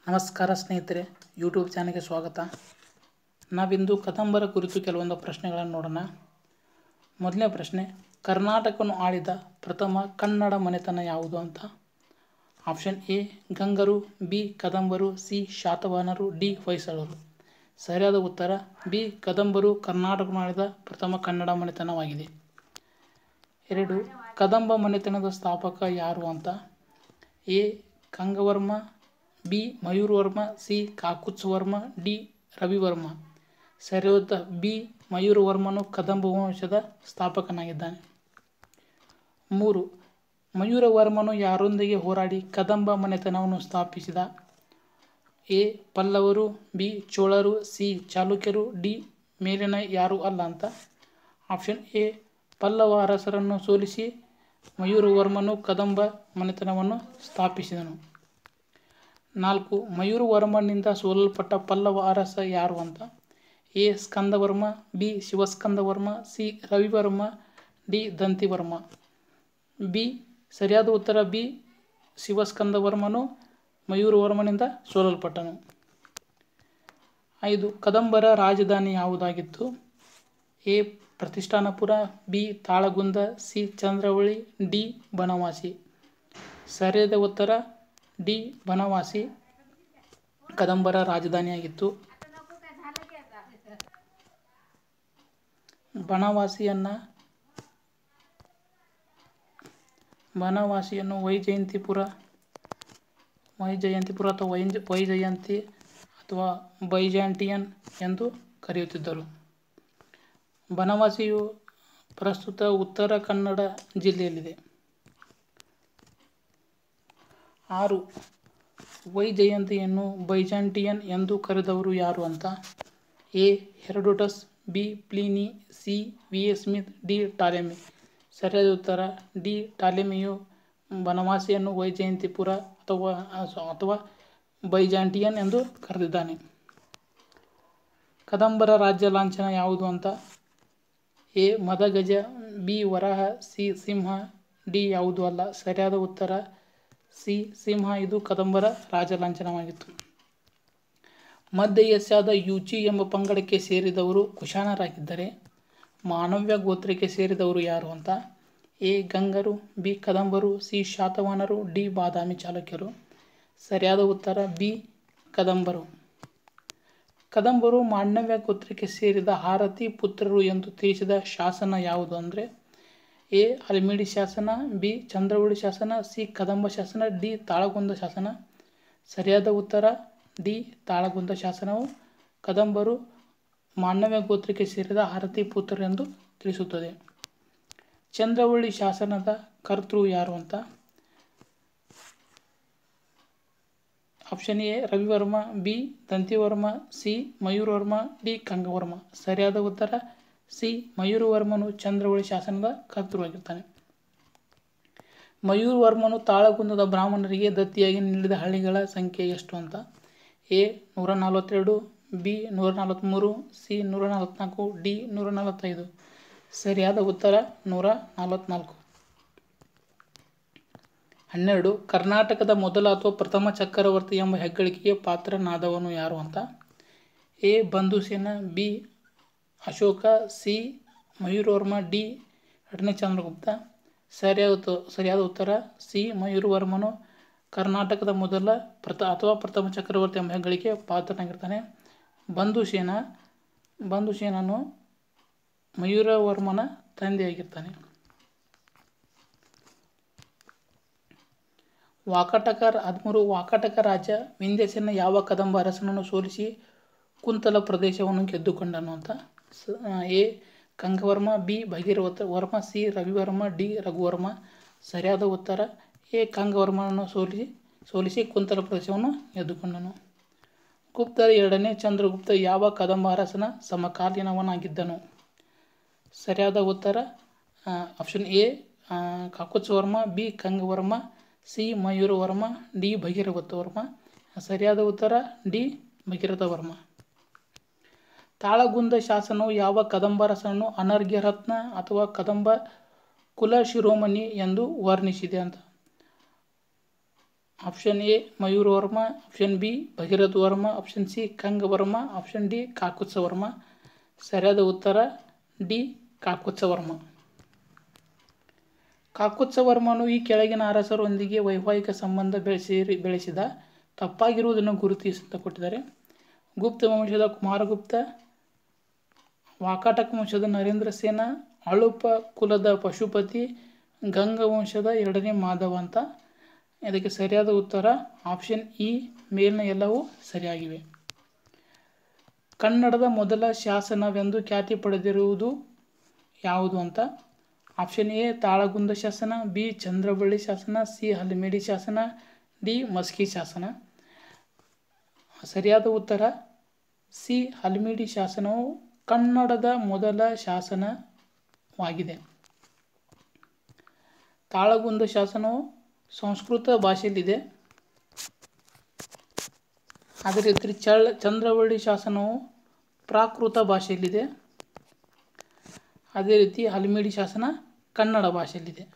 ನಮಸ್ಕಾರ ಸ್ನೇಹಿತರೆ ಯೂಟ್ಯೂಬ್ ಚಾನಲ್ಗೆ ಸ್ವಾಗತ ನಾವಿಂದು ಕದಂಬರ ಕುರಿತು ಕೆಲವೊಂದು ಪ್ರಶ್ನೆಗಳನ್ನು ನೋಡೋಣ ಮೊದಲನೇ ಪ್ರಶ್ನೆ ಕರ್ನಾಟಕವನ್ನು ಆಳಿದ ಪ್ರಥಮ ಕನ್ನಡ ಮನೆತನ ಯಾವುದು ಅಂತ ಆಪ್ಷನ್ ಎ ಗಂಗರು ಬಿ ಕದಂಬರು ಸಿ ಶಾತವಾಹನರು ಡಿ ಹೊಯ್ಸಳರು ಸರಿಯಾದ ಉತ್ತರ ಬಿ ಕದಂಬರು ಕರ್ನಾಟಕವನ್ನು ಆಳಿದ ಪ್ರಥಮ ಕನ್ನಡ ಮನೆತನವಾಗಿದೆ ಎರಡು ಕದಂಬ ಮನೆತನದ ಸ್ಥಾಪಕ ಯಾರು ಅಂತ A Kangavarma B Mayuravarma C Kakutsavarma D Ravivarma ಸರಿಯಾದ ಬಿ ಮಯೂರವರ್ಮನು ಕದಂಬ ವಂಶದ ಸ್ಥಾಪಕನಾಗಿದ್ದಾನೆ ಮೂರು ಮಯೂರವರ್ಮನು ಯಾರೊಂದಿಗೆ ಹೋರಾಡಿ ಕದಂಬ ಮನೆತನವನ್ನು ಸ್ಥಾಪಿಸಿದ ಎ ಪಲ್ಲವರು ಬಿ ಚೋಳರು ಸಿ ಚಾಲುಕ್ಯರು ಡಿ ಮೇಲಿನ ಯಾರೂ ಅಲ್ಲ ಅಂತ ಆಪ್ಷನ್ ಎ ಪಲ್ಲವ ಅರಸರನ್ನು ಸೋಲಿಸಿ ಮಯೂರವರ್ಮನು ಕದಂಬ ಮನೆತನವನ್ನು ಸ್ಥಾಪಿಸಿದನು ನಾಲ್ಕು ಮಯೂರವರ್ಮನಿಂದ ಸೋಲಲ್ಪಟ್ಟ ಪಲ್ಲವ ಅರಸ ಯಾರು ಅಂತ A Skandavarma B Shivaskandavarma C Ravivarma D Dantivarma B ಸರಿಯಾದ ಉತ್ತರ ಬಿ ಶಿವಸ್ಕಂದವರ್ಮನು ಮಯೂರವರ್ಮನಿಂದ ಸೋಲಲ್ಪಟ್ಟನು ಐದು ಕದಂಬರ ರಾಜಧಾನಿ ಯಾವುದಾಗಿತ್ತು A Pratishthanapura B Talagunda C Chandravalli D Banavasi ಸರಿಯಾದ ಉತ್ತರ ಡಿ ಬನವಾಸಿ ಕದಂಬರ ರಾಜಧಾನಿಯಾಗಿತ್ತು ಬನವಾಸಿಯನ್ನು ಬನವಾಸಿಯನ್ನು ವೈಜಯಂತಿಪುರ ವೈಜಯಂತಿಪುರ ಅಥವಾ ವೈ ವೈಜಯಂತಿ ಅಥವಾ ಬೈಜಾಂಟಿಯನ್ ಎಂದು ಕರೆಯುತ್ತಿದ್ದರು ಬನವಾಸಿಯು ಪ್ರಸ್ತುತ ಉತ್ತರ ಕನ್ನಡ ಜಿಲ್ಲೆಯಲ್ಲಿದೆ ಆರು ವೈಜಯಂತಿಯನ್ನು ಬೈಜಾಂಟಿಯನ್ ಎಂದು ಕರೆದವರು ಯಾರು ಅಂತ A Herodotus B Pliny C V A Smith D Ptolemy ಸರಿಯಾದ ಉತ್ತರ ಡಿ ಟಾಲೆಮಿಯು ಬನವಾಸಿಯನ್ನು ವೈಜಯಂತಿಪುರ ಅಥವಾ ಅಥವಾ ಬೈಜಾಂಟಿಯನ್ ಎಂದು ಕರೆದಿದ್ದಾನೆ ಕದಂಬರ ರಾಜ್ಯ ಲಾಂಛನ ಯಾವುದು ಅಂತ ಎ ಮದಗಜ ಬಿ ವರಾಹ ಸಿ ಸಿಂಹ ಡಿ ಯಾವುದು ಅಲ್ಲ ಸರಿಯಾದ ಉತ್ತರ ಸಿ ಸಿಂಹ ಇದು ಕದಂಬರ ರಾಜಲಾಂಛನವಾಗಿತ್ತು ಮಧ್ಯ ಏಷ್ಯಾದ ಯೂಚಿ ಎಂಬ ಪಂಗಡಕ್ಕೆ ಸೇರಿದವರು ಕುಶಾನರಾಗಿದ್ದರೆ ಮಾನವ್ಯ ಗೋತ್ರಕ್ಕೆ ಸೇರಿದವರು ಯಾರು ಅಂತ ಎ ಗಂಗರು ಬಿ ಕದಂಬರು ಸಿ ಶಾತವಾಹನರು ಡಿ ಬಾದಾಮಿ ಚಾಲುಕ್ಯರು ಸರಿಯಾದ ಉತ್ತರ ಬಿ ಕದಂಬರು ಕದಂಬರು ಮಾಂಡವ್ಯ ಗೋತ್ರಕ್ಕೆ ಸೇರಿದ ಹಾರತಿ ಪುತ್ರರು ಎಂದು ತಿಳಿಸಿದ ಶಾಸನ ಯಾವುದು ಅಂದರೆ ಎ ಅಲ್ಮಿಡಿ ಶಾಸನ ಬಿ ಚಂದ್ರವಳ್ಳಿ ಶಾಸನ ಸಿ ಕದಂಬ ಶಾಸನ ಡಿ ತಾಳಗುಂದ ಶಾಸನ ಸರಿಯಾದ ಉತ್ತರ ಡಿ ತಾಳಗುಂದ ಶಾಸನವು ಕದಂಬರು ಮಾಂಡವ್ಯ ಗೋತ್ರಕ್ಕೆ ಸೇರಿದ ಹಾರತಿ ಪುತ್ರರು ಎಂದು ತಿಳಿಸುತ್ತದೆ ಚಂದ್ರವಳ್ಳಿ ಶಾಸನದ ಕರ್ತೃ ಯಾರು ಅಂತ option A Ravivarma B Dantivarma C Mayuravarma D Kangavarma ಸರಿಯಾದ ಉತ್ತರ ಸಿ ಮಯೂರವರ್ಮನು ಚಂದ್ರವಳ್ಳಿ ಶಾಸನದ ಕರ್ತೃವಾಗಿರ್ತಾನೆ ಮಯೂರವರ್ಮನು ತಾಳಗುಂದದ ಬ್ರಾಹ್ಮಣರಿಗೆ ದತ್ತಿಯಾಗಿ ನೀಡಿದ ಹಳ್ಳಿಗಳ ಸಂಖ್ಯೆ ಎಷ್ಟು ಅಂತ ಎ ನೂರ ನಲವತ್ತೆರಡು ಬಿ ನೂರ ನಲವತ್ತ್ಮೂರು ಸಿ ನೂರ ನಲವತ್ತ್ನಾಲ್ಕು ಡಿ ನೂರ ನಲವತ್ತೈದು ಸರಿಯಾದ ಉತ್ತರ ನೂರ ನಲವತ್ತ್ನಾಲ್ಕು ಹನ್ನೆರಡು ಕರ್ನಾಟಕದ ಮೊದಲ ಅಥವಾ ಪ್ರಥಮ ಚಕ್ರವರ್ತಿ ಎಂಬ ಹೆಗ್ಗಳಿಕೆಗೆ ಪಾತ್ರನಾದವನು ಯಾರು ಅಂತ A Bandhusena B Ashoka C Mayuravarma D ಎರಡನೇ ಚಂದ್ರಗುಪ್ತ ಸರಿಯಾದ ಸರಿಯಾದ ಉತ್ತರ ಸಿ ಮಯೂರವರ್ಮನು ಕರ್ನಾಟಕದ ಮೊದಲ ಪ್ರಥ ಅಥವಾ ಪ್ರಥಮ ಚಕ್ರವರ್ತಿ ಎಂಬ ಹೆಗ್ಗಳಿಕೆ ಪಾತ್ರನಾಗಿರ್ತಾನೆ ಬಂಧುಸೇನ ಬಂಧುಸೇನನು ಮಯೂರವರ್ಮನ ತಂದೆಯಾಗಿರ್ತಾನೆ ವಾಕಾಟಕ ಹದಿಮೂರು ವಾಕಾಟಕ ರಾಜ ವಿಂಧ್ಯಸೇನ ಯಾವ ಕದಂಬ ಅರಸನನ್ನು ಸೋಲಿಸಿ ಕುಂತಲ ಪ್ರದೇಶವನ್ನು ಗೆದ್ದುಕೊಂಡನು ಅಂತ A Kangavarma B Bhagiratha Varma C Ravivarma D Raghuvarma ಸರಿಯಾದ ಉತ್ತರ ಎ ಕಂಗವರ್ಮನನ್ನು ಸೋಲಿಸಿ ಸೋಲಿಸಿ ಕುಂತಲ ಪ್ರದೇಶವನ್ನು ಗೆದ್ದುಕೊಂಡನು ಗುಪ್ತರ ಎರಡನೇ ಚಂದ್ರಗುಪ್ತ ಯಾವ ಕದಂಬ ಅರಸನ ಸಮಕಾಲೀನವನಾಗಿದ್ದನು ಸರಿಯಾದ ಉತ್ತರ option A Kakutsavarma B Kangavarma C Mayuravarma D Bhagirathavarma ಸರಿಯಾದ ಉತ್ತರ ಡಿ ಭಗೀರಥವರ್ಮ ತಾಳಗುಂದ ಶಾಸನವು ಯಾವ ಕದಂಬರಸನನ್ನು ಅನರ್ಘ್ಯ ರತ್ನ ಅಥವಾ ಕದಂಬ ಕುಲ ಶಿರೋಮಣಿ ಎಂದು ವರ್ಣಿಸಿದೆ ಅಂತ option A Mayuravarma option B Bhagiratha Varma option C Kangavarma option D Kakutsavarma ಸರಿಯಾದ ಉತ್ತರ ಡಿ ಕಾಕುತ್ಸವರ್ಮ ಕಾಕುತ್ಸವರ್ಮನು ಈ ಕೆಳಗಿನ ಅರಸರೊಂದಿಗೆ ವೈವಾಹಿಕ ಸಂಬಂಧ ಬೆಳೆಸಿ ಬೆಳೆಸಿದ ತಪ್ಪಾಗಿರುವುದನ್ನು ಗುರುತಿಸಿ ಅಂತ ಕೊಟ್ಟಿದ್ದಾರೆ ಗುಪ್ತ ವಂಶದ ಕುಮಾರಗುಪ್ತ ವಾಕಾಟಕ ವಂಶದ ನರೇಂದ್ರ ಸೇನ ಅಳುಪ ಕುಲದ ಪಶುಪತಿ ಗಂಗ ವಂಶದ ಎರಡನೇ ಮಾಧವ ಅಂತ ಇದಕ್ಕೆ ಸರಿಯಾದ ಉತ್ತರ ಆಪ್ಷನ್ ಇ ಮೇಲಿನ ಎಲ್ಲವೂ ಸರಿಯಾಗಿವೆ ಕನ್ನಡದ ಮೊದಲ ಶಾಸನವೆಂದು ಖ್ಯಾತಿ ಪಡೆದಿರುವುದು ಯಾವುದು ಅಂತ ಆಪ್ಷನ್ ಎ ತಾಳಗುಂದ ಶಾಸನ ಬಿ ಚಂದ್ರಬಳ್ಳಿ ಶಾಸನ ಸಿ ಹಲಿಮೇಡಿ ಶಾಸನ ಡಿ ಮಸ್ಕಿ ಶಾಸನ ಸರಿಯಾದ ಉತ್ತರ ಸಿ ಹಲ್ಮಿಡಿ ಶಾಸನವು ಕನ್ನಡದ ಮೊದಲ ಶಾಸನವಾಗಿದೆ ತಾಳಗುಂದ ಶಾಸನವು ಸಂಸ್ಕೃತ ಭಾಷೆಯಲ್ಲಿದೆ ಅದೇ ರೀತಿ ಚಳ್ ಚಂದ್ರವಳ್ಳಿ ಶಾಸನವು ಪ್ರಾಕೃತ ಭಾಷೆಯಲ್ಲಿದೆ ಅದೇ ರೀತಿ ಹಲ್ಮಿಡಿ ಶಾಸನ ಕನ್ನಡ ಭಾಷೆಯಲ್ಲಿದೆ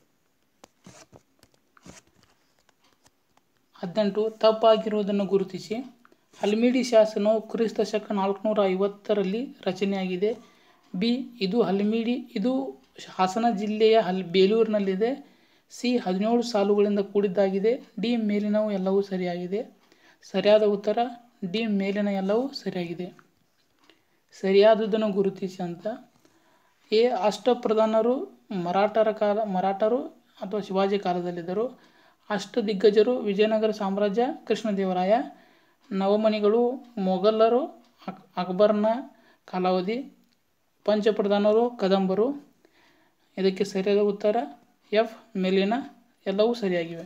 ಹದಿನೆಂಟು ತಪ್ಪಾಗಿರುವುದನ್ನು ಗುರುತಿಸಿ ಹಲ್ಮಿಡಿ ಶಾಸನವು ಕ್ರಿಸ್ತ ಶಕ ನಾಲ್ಕುನೂರ ಐವತ್ತರಲ್ಲಿ ರಚನೆಯಾಗಿದೆ ಬಿ ಇದು ಹಲ್ಮಿಡಿ ಇದು ಹಾಸನ ಜಿಲ್ಲೆಯ ಹಲ್ ಬೇಲೂರಿನಲ್ಲಿದೆ ಸಿ ಹದಿನೇಳು ಸಾಲುಗಳಿಂದ ಕೂಡಿದ್ದಾಗಿದೆ ಡಿ ಮೇಲಿನವು ಎಲ್ಲವೂ ಸರಿಯಾಗಿದೆ ಸರಿಯಾದ ಉತ್ತರ ಡಿ ಮೇಲಿನ ಎಲ್ಲವೂ ಸರಿಯಾಗಿದೆ ಸರಿಯಾದುದನ್ನು ಗುರುತಿಸಿ ಅಂತ ಎ ಅಷ್ಟಪ್ರಧಾನರು ಮರಾಠರ ಕಾಲ ಮರಾಠರು ಅಥವಾ ಶಿವಾಜಿ ಕಾಲದಲ್ಲಿದ್ದರು ಅಷ್ಟ ದಿಗ್ಗಜರು ವಿಜಯನಗರ ಸಾಮ್ರಾಜ್ಯ ಕೃಷ್ಣದೇವರಾಯ ನವಮಣಿಗಳು ಮೊಘಲರು ಅಕ್ ಅಕ್ಬರ್ನ ಕಾಲಾವಧಿ ಪಂಚಪ್ರಧಾನರು ಕದಂಬರು ಇದಕ್ಕೆ ಸರಿಯಾದ ಉತ್ತರ ಎಫ್ ಮೇಲಿನ ಎಲ್ಲವೂ ಸರಿಯಾಗಿವೆ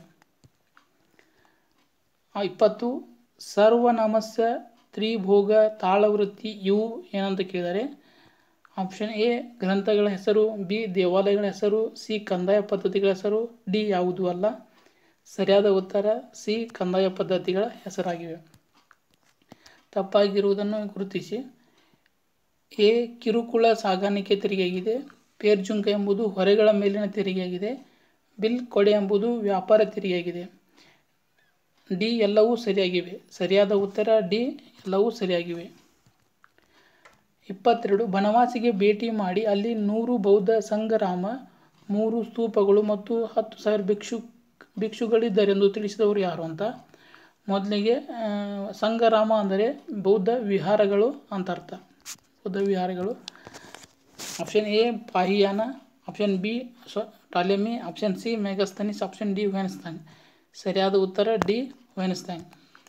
ಇಪ್ಪತ್ತು ಸರ್ವನಾಮಸ್ಯ ತ್ರಿಭೋಗ ತಾಳವೃತ್ತಿ ಇವು ಏನಂತ ಕೇಳಿದ್ದಾರೆ ಆಪ್ಷನ್ ಎ ಗ್ರಂಥಗಳ ಹೆಸರು ಬಿ ದೇವಾಲಯಗಳ ಹೆಸರು ಸಿ ಕಂದಾಯ ಪದ್ಧತಿಗಳ ಹೆಸರು ಡಿ ಯಾವುದು ಅಲ್ಲ ಸರಿಯಾದ ಉತ್ತರ ಸಿ ಕಂದಾಯ ಪದ್ಧತಿಗಳ ಹೆಸರಾಗಿವೆ ತಪ್ಪಾಗಿರುವುದನ್ನು ಗುರುತಿಸಿ ಎ ಕಿರುಕುಳ ಸಾಗಾಣಿಕೆ ತೆರಿಗೆಯಾಗಿದೆ ಪೇರ್ಜುಂಕ ಎಂಬುದು ಹೊರೆಗಳ ಮೇಲಿನ ತೆರಿಗೆಯಾಗಿದೆ ಬಿಲ್ ಕೊಡೆ ಎಂಬುದು ವ್ಯಾಪಾರ ತೆರಿಗೆಯಾಗಿದೆ ಡಿ ಎಲ್ಲವೂ ಸರಿಯಾಗಿವೆ ಸರಿಯಾದ ಉತ್ತರ ಡಿ ಎಲ್ಲವೂ ಸರಿಯಾಗಿವೆ ಇಪ್ಪತ್ತೆರಡು ಬನವಾಸಿಗೆ ಭೇಟಿ ಮಾಡಿ ಅಲ್ಲಿ ನೂರು ಬೌದ್ಧ ಸಂಘರಾಮ ಮೂರು ಸ್ತೂಪಗಳು ಮತ್ತು ಹತ್ತು ಸಾವಿರ ಭಿಕ್ಷು ಭಿಕ್ಷುಗಳಿದ್ದರೆಂದು ತಿಳಿಸಿದವರು ಯಾರು ಅಂತ ಮೊದಲಿಗೆ ಸಂಘರಾಮ ಅಂದರೆ ಬೌದ್ಧ ವಿಹಾರಗಳು ಅಂತ ಅರ್ಥ ಬೌದ್ಧ ವಿಹಾರಗಳು option A Fahien option B ಸ್ವ Ptolemy option C Megasthenes option D ವೆನ್ಸ್ತಾನ್ ಸರಿಯಾದ ಉತ್ತರ ಡಿ ವೆನ್ಸ್ತಾನ್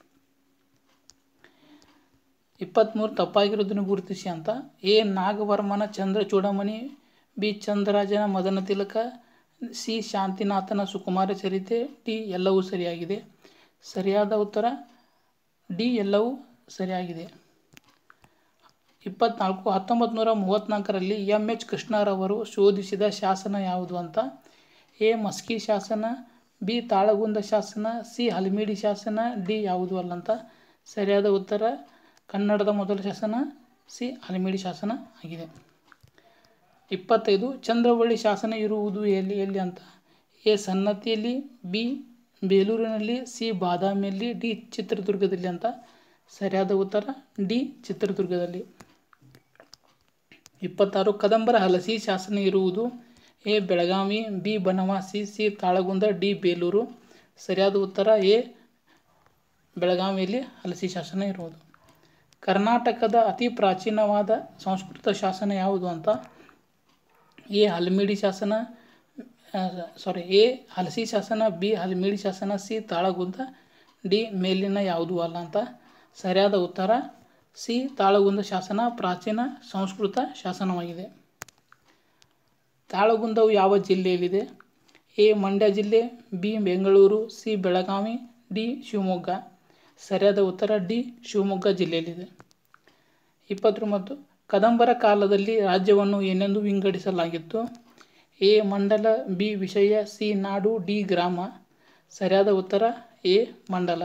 ಇಪ್ಪತ್ತ್ಮೂರು ತಪ್ಪಾಗಿರೋದನ್ನು ಗುರುತಿಸಿ ಅಂತ ಎ ನಾಗವರ್ಮನ ಚಂದ್ರ ಚೂಡಮಣಿ ಬಿ ಚಂದ್ರರಾಜನ ಮದನ ತಿಲಕ ಸಿ ಶಾಂತಿನಾಥನ ಸುಕುಮಾರ ಚರಿತೆ ಡಿ ಎಲ್ಲವೂ ಸರಿಯಾಗಿದೆ ಸರಿಯಾದ ಉತ್ತರ ಡಿ ಎಲ್ಲವೂ ಸರಿಯಾಗಿದೆ ಇಪ್ಪತ್ನಾಲ್ಕು ಹತ್ತೊಂಬತ್ತು ನೂರ ಮೂವತ್ತ್ನಾಲ್ಕರಲ್ಲಿ ಎಮ್ ಎಚ್ ಕೃಷ್ಣರವರು ಶೋಧಿಸಿದ ಶಾಸನ ಯಾವುದು ಅಂತ ಎ ಮಸ್ಕಿ ಶಾಸನ ಬಿ ತಾಳಗುಂದ ಶಾಸನ ಸಿ ಹಲ್ಮಿಡಿ ಶಾಸನ ಡಿ ಯಾವುದು ಅಲ್ಲ ಅಂತ ಸರಿಯಾದ ಉತ್ತರ ಕನ್ನಡದ ಮೊದಲ ಶಾಸನ ಸಿ ಹಲ್ಮಿಡಿ ಶಾಸನ ಆಗಿದೆ ಇಪ್ಪತ್ತೈದು ಚಂದ್ರವಳ್ಳಿ ಶಾಸನ ಇರುವುದು ಎಲ್ಲಿ ಎಲ್ಲಿ ಅಂತ ಎ ಸನ್ನತಿಯಲ್ಲಿ ಬಿ ಬೇಲೂರಿನಲ್ಲಿ ಸಿ ಬಾದಾಮಿಯಲ್ಲಿ ಡಿ ಚಿತ್ರದುರ್ಗದಲ್ಲಿ ಅಂತ ಸರಿಯಾದ ಉತ್ತರ ಡಿ ಚಿತ್ರದುರ್ಗದಲ್ಲಿ ಇಪ್ಪತ್ತಾರು ಕದಂಬರ ಹಲಸಿ ಶಾಸನ ಇರುವುದು A Belagavi B Banavasi C Talagunda D Belur ಸರಿಯಾದ ಉತ್ತರ ಎ ಬೆಳಗಾವಿಯಲ್ಲಿ ಹಲಸಿ ಶಾಸನ ಇರುವುದು ಕರ್ನಾಟಕದ ಅತಿ ಪ್ರಾಚೀನವಾದ ಸಂಸ್ಕೃತ ಶಾಸನ ಯಾವುದು ಅಂತ ಎ ಹಲ್ಮಿಡಿ ಶಾಸನ ಸಾರಿ ಎ ಹಲಸಿ ಶಾಸನ ಬಿ ಹಲ್ಮಿಡಿ ಶಾಸನ ಸಿ ತಾಳಗುಂದ ಡಿ ಮೇಲಿನ ಯಾವುದು ಅಲ್ಲ ಅಂತ ಸರಿಯಾದ ಉತ್ತರ ಸಿ ತಾಳಗುಂದ ಶಾಸನ ಪ್ರಾಚೀನ ಸಂಸ್ಕೃತ ಶಾಸನವಾಗಿದೆ ತಾಳಗುಂದವು ಯಾವ ಜಿಲ್ಲೆಯಲ್ಲಿದೆ ಎ ಮಂಡ್ಯ ಜಿಲ್ಲೆ B Bengaluru C Belagavi D Shivamogga ಸರಿಯಾದ ಉತ್ತರ ಡಿ ಶಿವಮೊಗ್ಗ ಜಿಲ್ಲೆಯಲ್ಲಿದೆ ಇಪ್ಪತ್ತೊಂಬತ್ತು ಕದಂಬರ ಕಾಲದಲ್ಲಿ ರಾಜ್ಯವನ್ನು ಏನೆಂದು ವಿಂಗಡಿಸಲಾಗಿತ್ತು ಎ ಮಂಡಲ ಬಿ ವಿಷಯ ಸಿ ನಾಡು ಡಿ ಗ್ರಾಮ ಸರಿಯಾದ ಉತ್ತರ ಎ ಮಂಡಲ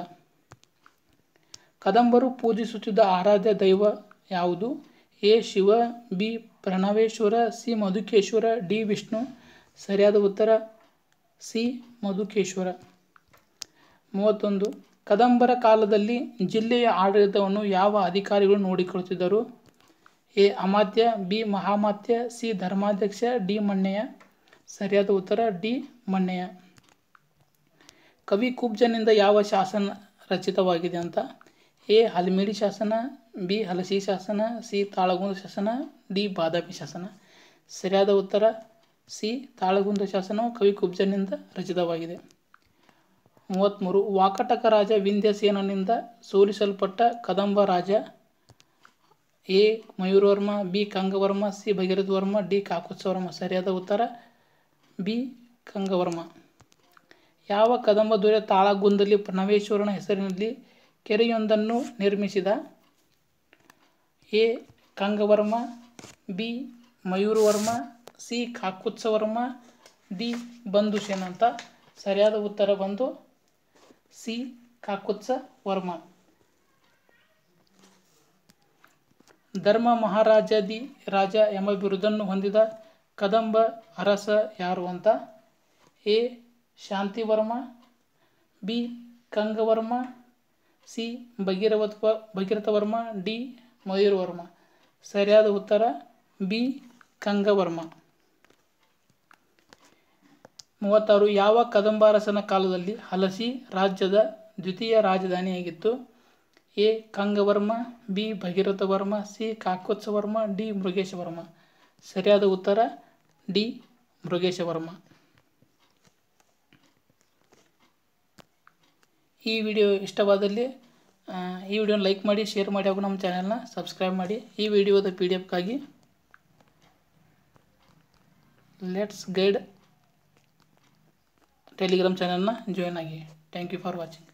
ಕದಂಬರು ಪೂಜಿಸುತ್ತಿದ್ದ ಆರಾಧ್ಯ ದೈವ ಯಾವುದು A Shiva B Pranaveshwara C Madhukeshwara D Vishnu ಸರಿಯಾದ ಉತ್ತರ ಸಿ ಮಧುಕೇಶ್ವರ ಮೂವತ್ತೊಂದು ಕದಂಬರ ಕಾಲದಲ್ಲಿ ಜಿಲ್ಲೆಯ ಆಡಳಿತವನ್ನು ಯಾವ ಅಧಿಕಾರಿಗಳು ನೋಡಿಕೊಳ್ಳುತ್ತಿದ್ದರು ಎ ಅಮಾತ್ಯ ಬಿ ಮಹಾಮಾತ್ಯ ಸಿ ಧರ್ಮಾಧ್ಯಕ್ಷ ಡಿ ಮಣ್ಣೆಯ ಸರಿಯಾದ ಉತ್ತರ ಡಿ ಮಣ್ಣೆಯ ಕವಿ ಕುಬ್ಜನಿಂದ ಯಾವ ಶಾಸನ ರಚಿತವಾಗಿದೆ ಅಂತ ಎ ಹಲ್ಮಿಡಿ ಶಾಸನ ಬಿ ಹಲಸಿ ಶಾಸನ ಸಿ ತಾಳಗುಂದ ಶಾಸನ ಡಿ ಬಾದಾಮಿ ಶಾಸನ ಸರಿಯಾದ ಉತ್ತರ ಸಿ ತಾಳಗುಂದ ಶಾಸನವು ಕವಿ ಕುಬ್ಜನಿಂದ ರಚಿತವಾಗಿದೆ ಮೂವತ್ತ್ಮೂರು ವಾಕಟಕ ರಾಜ ವಿಂಧ್ಯಸೇನನಿಂದ ಸೋಲಿಸಲ್ಪಟ್ಟ ಕದಂಬ ರಾಜ A Mayuravarma B Kangavarma C Bhagiratha Varma D Kakutsavarma ಸರಿಯಾದ ಉತ್ತರ ಬಿ ಕಂಗವರ್ಮ ಯಾವ ಕದಂಬ ದೊರೆ ತಾಳಗುಂದಲ್ಲಿ ಪ್ರಣವೇಶ್ವರನ ಹೆಸರಿನಲ್ಲಿ ಕೆರೆಯೊಂದನ್ನು ನಿರ್ಮಿಸಿದ A Kangavarma B Mayuravarma C Kakutsavarma D Bandhusena ಅಂತ ಸರಿಯಾದ ಉತ್ತರ ಬಂದು ಸಿ ಕಾಕುತ್ಸ ವರ್ಮ ಧರ್ಮ ಮಹಾರಾಜಾದಿ ರಾಜ ಎಂಬ ಬಿರುದನ್ನು ಹೊಂದಿದ ಕದಂಬ ಅರಸ ಯಾರು ಅಂತ A Shantivarma B Kangavarma C Bhagiratha Bhagirathavarma D Mayuravarma ಸರಿಯಾದ ಉತ್ತರ ಬಿ ಕಂಗವರ್ಮ ಮೂವತ್ತಾರು ಯಾವ ಕದಂಬಾರಸನ ಕಾಲದಲ್ಲಿ ಹಲಸಿ ರಾಜ್ಯದ ದ್ವಿತೀಯ ರಾಜಧಾನಿಯಾಗಿತ್ತು A Kangavarma B Bhagirathavarma C Kakutsavarma D Mrigeshavarma ಸರಿಯಾದ ಉತ್ತರ ಡಿ ಮೃಗೇಶವರ್ಮ ಈ ವಿಡಿಯೋ ಇಷ್ಟವಾದಲ್ಲಿ ಆ, ಈ ವಿಡಿಯೋನ ಲೈಕ್ ಮಾಡಿ ಶೇರ್ ಮಾಡಿ ಹಾಗೂ ನಮ್ಮ ಚಾನೆಲ್ನ ಸಬ್ಸ್ಕ್ರೈಬ್ ಮಾಡಿ ಈ ವಿಡಿಯೋದ ಪಿ ಡಿ ಎಫ್ಗಾಗಿ ಲೆಟ್ಸ್ ಗೈಡ್ ಟೆಲಿಗ್ರಾಮ್ ಚಾನೆಲ್ನ ಜಾಯ್ನ್ ಆಗಿ ಥ್ಯಾಂಕ್ ಯು ಫಾರ್ ವಾಚಿಂಗ್